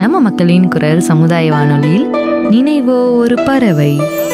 நம்ம மக்களின் குரல் சமுதாய வானொலியில் நினைவோ ஒரு பறவை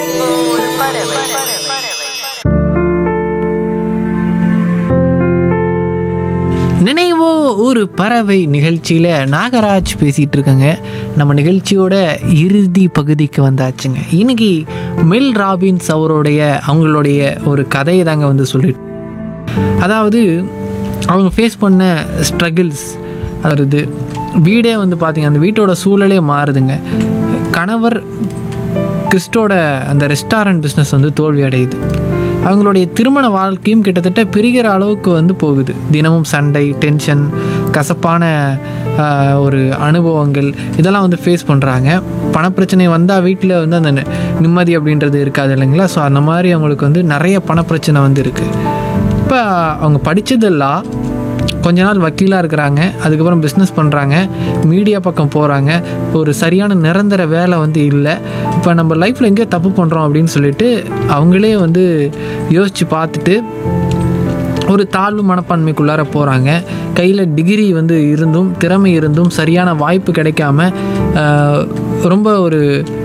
நினைவோ ஒரு பறவை நிகழ்ச்சியில் நாகராஜ் பேசிகிட்டு இருக்கேங்க நம்ம நிகழ்ச்சியோட இறுதி பகுதிக்கு வந்தாச்சுங்க இன்னைக்கு மெல் ராபின்ஸ் அவருடைய அவங்களுடைய ஒரு கதையை தாங்க வந்து சொல்லிட்டு அதாவது அவங்க ஃபேஸ் பண்ண ஸ்ட்ரகிள்ஸ் வருது வீடே வந்து பார்த்தீங்க அந்த வீட்டோட சூழலே மாறுதுங்க கணவர் கிறிஸ்டோட அந்த ரெஸ்டாரண்ட் பிஸ்னஸ் வந்து தோல்வி அடையுது அவங்களுடைய திருமண வாழ்க்கையும் கிட்டத்தட்ட பிரிகிற அளவுக்கு வந்து போகுது தினமும் சண்டை டென்ஷன் கசப்பான ஆஹ், ஒரு அனுபவங்கள் இதெல்லாம் வந்து ஃபேஸ் பண்ணுறாங்க பணப்பிரச்சனை வந்தால் வீட்டில் வந்து அந்த நி- நிம்மதி அப்படின்றது இருக்காது இல்லைங்களா ஸோ அந்த மாதிரி அவங்களுக்கு வந்து நிறைய பணப்பிரச்சனை வந்து இருக்குது இப்போ அவங்க படித்ததெல்லாம் கொஞ்ச நாள் வக்கீலாக இருக்கிறாங்க அதுக்கப்புறம் பிஸ்னஸ் பண்ணுறாங்க மீடியா பக்கம் போகிறாங்க ஒரு சரியான நிரந்தர வேலை வந்து இல்லை இப்போ நம்ம லைஃப்பில் எங்கேயோ தப்பு பண்ணுறோம் அப்படின்னு சொல்லிட்டு அவங்களே வந்து யோசித்து பார்த்துட்டு ஒரு தாழ்வு மனப்பான்மைக்குள்ளார போகிறாங்க கையில் டிகிரி வந்து இருந்தும் திறமை இருந்தும் சரியான வாய்ப்பு கிடைக்காம ஆஹ், ரொம்ப ஒரு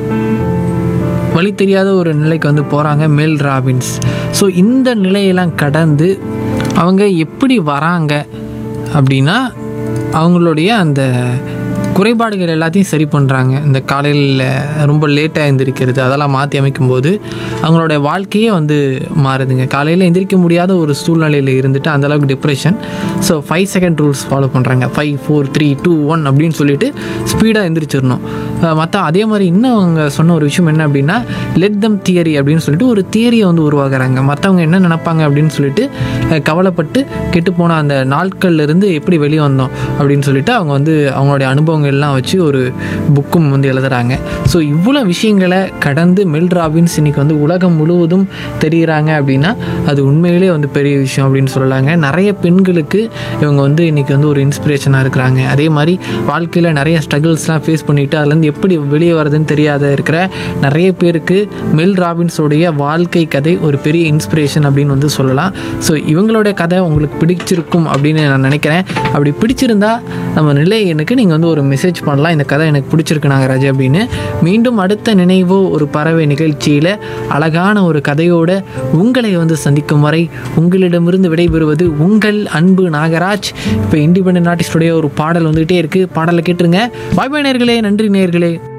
வழி தெரியாத ஒரு நிலைக்கு வந்து போகிறாங்க மெல் ராபின்ஸ் ஸோ இந்த நிலையெல்லாம் கடந்து அவங்க எப்படி வராங்க அப்படின்னா அவங்களுடைய அந்த குறைபாடுகள் எல்லாத்தையும் சரி பண்ணுறாங்க இந்த காலையில் ரொம்ப லேட்டாக எழுந்திரிக்கிறது அதெல்லாம் மாற்றி அமைக்கும்போது அவங்களோட வாழ்க்கையே வந்து மாறுதுங்க காலையில் எந்திரிக்க முடியாத ஒரு சூழ்நிலையில் இருந்துட்டு அந்த அளவுக்கு depression so five second rules follow பண்ணுறாங்க five four three two one அப்படின்னு சொல்லிட்டு ஸ்பீடாக எந்திரிச்சிடணும் மற்ற அதே மாதிரி இன்னும் அவங்க சொன்ன ஒரு விஷயம் என்ன அப்படின்னா லெட் தம் தியரி அப்படின்னு சொல்லிட்டு ஒரு தியரியை வந்து உருவாக்குறாங்க மற்றவங்க என்ன நினைப்பாங்க அப்படின்னு சொல்லிட்டு அஹ், கவலைப்பட்டு கெட்டுப்போன அந்த நாட்கள்ல இருந்து எப்படி வெளியே வந்தோம் அப்படின்னு சொல்லிட்டு அவங்க வந்து அவங்களுடைய அனுபவங்கள்லாம் வச்சு ஒரு புக்கும் வந்து எழுதுறாங்க ஸோ இவ்வளோ விஷயங்களை கடந்து மெல் ராபின்ஸ் இன்னைக்கு வந்து உலகம் முழுவதும் தெரியுறாங்க அப்படின்னா அது உண்மையிலே வந்து பெரிய விஷயம் அப்படின்னு சொல்லலாங்க நிறைய பெண்களுக்கு இவங்க வந்து இன்னைக்கு வந்து ஒரு இன்ஸ்பிரேஷனாக இருக்கிறாங்க அதே மாதிரி வாழ்க்கையில் நிறைய ஸ்ட்ரகிள்ஸ்லாம் ஃபேஸ் பண்ணிட்டு அதுலேருந்து எப்படி வெளியே வரதுன்னு தெரியாத இருக்கிற நிறைய பேருக்கு மெல் ராபின்ஸோடைய வாழ்க்கை கதை ஒரு பெரிய இன்ஸ்பிரேஷன் அப்படின்னு வந்து சொல்லலாம் ஸோ இவங்களுடைய கதை உங்களுக்கு பிடிச்சிருக்கும் அப்படின்னு நான் நினைக்கிறேன் அப்படி பிடிச்சிருந்தா நம்ம நிலை எனக்கு நீங்கள் வந்து ஒரு மெசேஜ் பண்ணலாம் இந்த கதை எனக்கு பிடிச்சிருக்கு நாகராஜ் அப்படின்னு மீண்டும் அடுத்த நினைவோ ஒரு பறவை நிகழ்ச்சியில் அழகான ஒரு கதையோட உங்களை வந்து சந்திக்கும் வரை உங்களிடமிருந்து விடைபெறுவது உங்கள் அன்பு நாகராஜ் இப்போ இண்டிபெண்டன்ட் ஆர்டிஸ்டுடைய ஒரு பாடல் வந்துகிட்டே இருக்குது பாடலை கேட்டுருங்க பாய் பாய் நேர்களே நன்றி நேர்களே